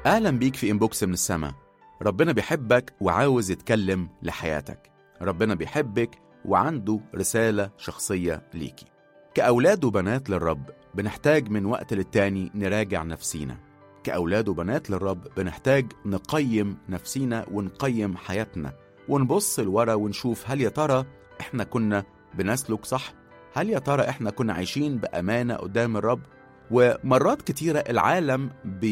أهلا بيك في إنبوكس من السما ربنا بيحبك وعاوز يتكلم لحياتك ربنا بيحبك وعنده رسالة شخصية ليكي كأولاد وبنات للرب بنحتاج من وقت للتاني نراجع نفسينا كأولاد وبنات للرب بنحتاج نقيم نفسينا ونقيم حياتنا ونبص لورا ونشوف هل يا ترى احنا كنا بنسلك صح هل يا ترى احنا كنا عايشين بأمانة قدام الرب ومرات كتيرة العالم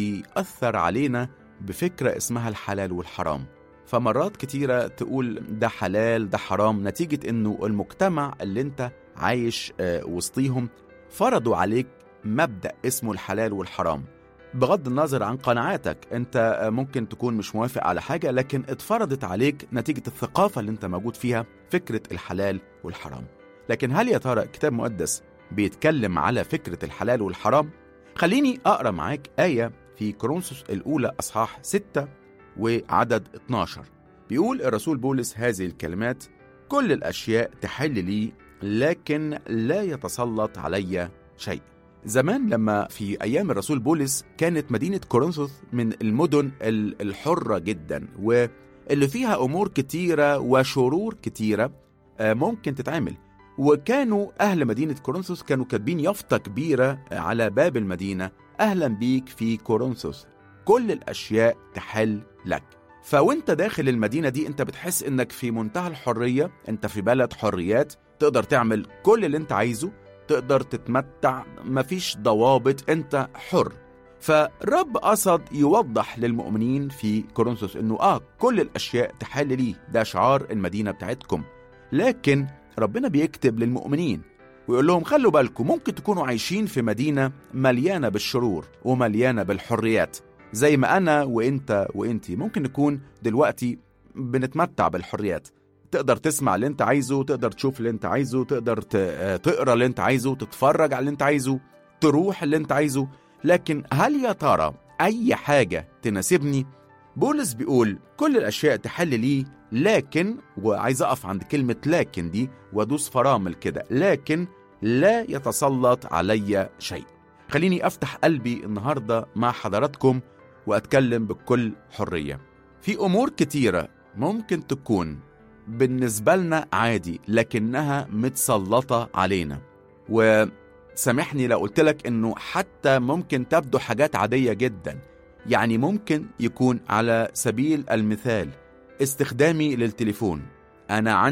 بيأثر علينا بفكرة اسمها الحلال والحرام فمرات كتيرة تقول ده حلال ده حرام نتيجة انه المجتمع اللي انت عايش آه، وسطيهم فرضوا عليك مبدأ اسمه الحلال والحرام بغض النظر عن قناعاتك انت آه، ممكن تكون مش موافق على حاجة لكن اتفرضت عليك نتيجة الثقافة اللي انت موجود فيها فكرة الحلال والحرام لكن هل يا ترى كتاب مقدس بيتكلم على فكرة الحلال والحرام؟ خليني أقرأ معاك آية في كورنثوس الأولى أصحاح 6 وعدد 12 بيقول الرسول بولس هذه الكلمات كل الأشياء تحل لي لكن لا يتسلط علي شيء زمان لما في أيام الرسول بولس كانت مدينة كورنثوس من المدن ال- الحرة جدا واللي فيها أمور كتيرة وشرور كتيرة آه، ممكن تتعمل وكانوا أهل مدينة كورنثوس كانوا كاتبين يافطة كبيرة على باب المدينة أهلا بيك في كورنثوس كل الأشياء تحل لك فوانت داخل المدينة دي انت بتحس انك في منتهى الحرية انت في بلد حريات تقدر تعمل كل اللي انت عايزه تقدر تتمتع مفيش ضوابط انت حر فالرب قصد يوضح للمؤمنين في كورنثوس انه اه كل الاشياء تحل لي ده شعار المدينة بتاعتكم لكن ربنا بيكتب للمؤمنين ويقول لهم خلوا بالكم ممكن تكونوا عايشين في مدينة مليانة بالشرور ومليانة بالحريات زي ما أنا وإنت وإنتي ممكن نكون دلوقتي بنتمتع بالحريات تقدر تسمع اللي انت عايزه تقدر تشوف اللي انت عايزه تقدر ت- آه، تقرا اللي انت عايزه تتفرج على اللي انت عايزه تروح اللي انت عايزه لكن هل يا ترى اي حاجه تناسبني بولس بيقول كل الاشياء تحل لي لكن وعايز اقف عند كلمه لكن دي وادوس فرامل كده لكن لا يتسلط علي شيء خليني افتح قلبي النهارده مع حضراتكم واتكلم بكل حريه في امور كتيره ممكن تكون بالنسبه لنا عادي لكنها متسلطه علينا وسامحني لو قلت لك انه حتى ممكن تبدو حاجات عاديه جدا يعني ممكن يكون على سبيل المثال استخدامي للتليفون انا